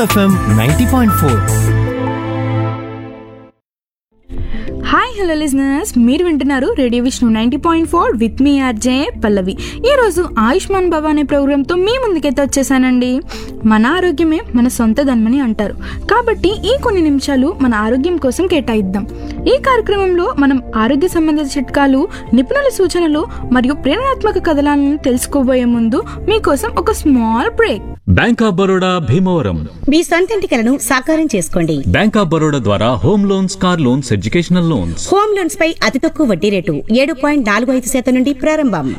FM ninety point four hi hello listeners మీరు వింటున్నారు radio Vishnu ninety point four with మీ RJ Pallavi ఈరోజు ఆయుష్మాన్ భవ అనే ప్రోగ్రాంతో మీ ముందుకైతే వచ్చేసానండి మన ఆరోగ్యమే మన సొంత ధనమని అంటారు కాబట్టి ఈ కొన్ని నిమిషాలు మన ఆరోగ్యం కోసం కేటాయిద్దాం ఈ కార్యక్రమంలో మనం ఆరోగ్య సంబంధిత చిట్కాలు నిపుణుల సూచనలు మరియు ప్రేరణాత్మక కథనాలను తెలుసుకోబోయే ముందు మీకోసం ఒక small break bank of Baroda Bhimavaram మీ సొంతింటి కలను సాకారం చేసుకోండి బ్యాంక్ ఆఫ్ బరోడా ద్వారా home loans car loans educational loans home loans పై అతి తక్కువ వడ్డీ రేటు ఏడు పాయింట్ నాలుగు ఐదు శాతం నుండి ప్రారంభం